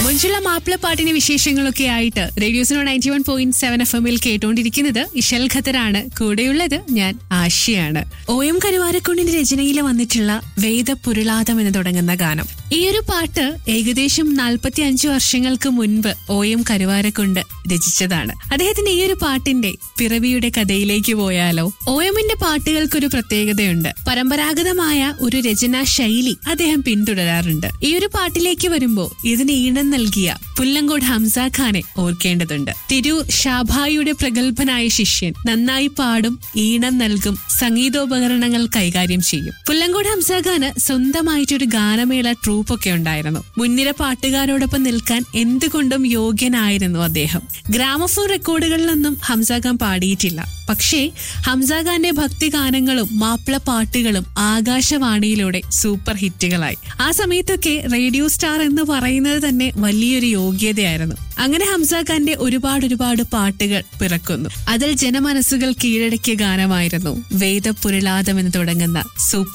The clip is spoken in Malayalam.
മഞ്ചുള്ള മാപ്പിളപ്പാട്ടിന്റെ വിശേഷങ്ങളൊക്കെ ആയിട്ട് റേഡിയോസിനോ ninety one point seven F എമ്മിൽ കേട്ടുകൊണ്ടിരിക്കുന്നത് ഇഷൽ ഖത്തറാണ് കൂടെയുള്ളത് ഞാൻ ആശയാണ് ഒ എം കരുവാരക്കുണ്ടിന്റെ രചനയിൽ വന്നിട്ടുള്ള വേദപുരുളാതം എന്ന് തുടങ്ങുന്ന ഗാനം ഈ ഒരു പാട്ട് ഏകദേശം നാൽപ്പത്തി അഞ്ച് വർഷങ്ങൾക്ക് മുൻപ് ഒ എം കരുവാരക്കുണ്ട് രചിച്ചതാണ് അദ്ദേഹത്തിന്റെ ഈ ഒരു പാട്ടിന്റെ പിറവിയുടെ കഥയിലേക്ക് പോയാലോ ഒ എമ്മിന്റെ പാട്ടുകൾക്കൊരു പ്രത്യേകതയുണ്ട് പരമ്പരാഗതമായ ഒരു രചനാ ശൈലി അദ്ദേഹം പിന്തുടരാറുണ്ട് ഈ ഒരു പാട്ടിലേക്ക് വരുമ്പോ ഇതിന് ഈണം നൽകിയ പുല്ലങ്കോട് ഹംസ ഖാനെ ഓർക്കേണ്ടതുണ്ട് തിരു ഷാഭായിയുടെ പ്രഗത്ഭനായ ശിഷ്യൻ നന്നായി പാടും ഈണം നൽകും സംഗീതോപകരണങ്ങൾ കൈകാര്യം ചെയ്യും പുല്ലങ്കോട് ഹംസ ഖാന് സ്വന്തമായിട്ടൊരു ഗാനമേള ട്രൂപ്പൊക്കെ ഉണ്ടായിരുന്നു മുൻനിര പാട്ടുകാരോടൊപ്പം നിൽക്കാൻ എന്തുകൊണ്ടും യോഗ്യനായിരുന്നു അദ്ദേഹം ഗ്രാമഫോൺ റെക്കോർഡുകളിലൊന്നും ഹംസ ഖാൻ പാടിയിട്ടില്ല പക്ഷേ ഹംസ ഖാന്റെ ഭക്തി ഗാനങ്ങളും മാപ്പിള പാട്ടുകളും ആകാശവാണിയിലൂടെ സൂപ്പർ ഹിറ്റുകളായി ആ സമയത്തൊക്കെ റേഡിയോ സ്റ്റാർ എന്ന് പറയുന്നത് തന്നെ വലിയൊരു യോഗ്യതയായിരുന്നു അങ്ങനെ ഹംസ ഖാന്റെ ഒരുപാട് ഒരുപാട് പാട്ടുകൾ പിറക്കുന്നു അതിൽ ജനമനസ്സുകൾ കീഴടക്കിയ ഗാനമായിരുന്നു വേദപുരുളാദം എന്ന് തുടങ്ങുന്ന സൂപ്പർ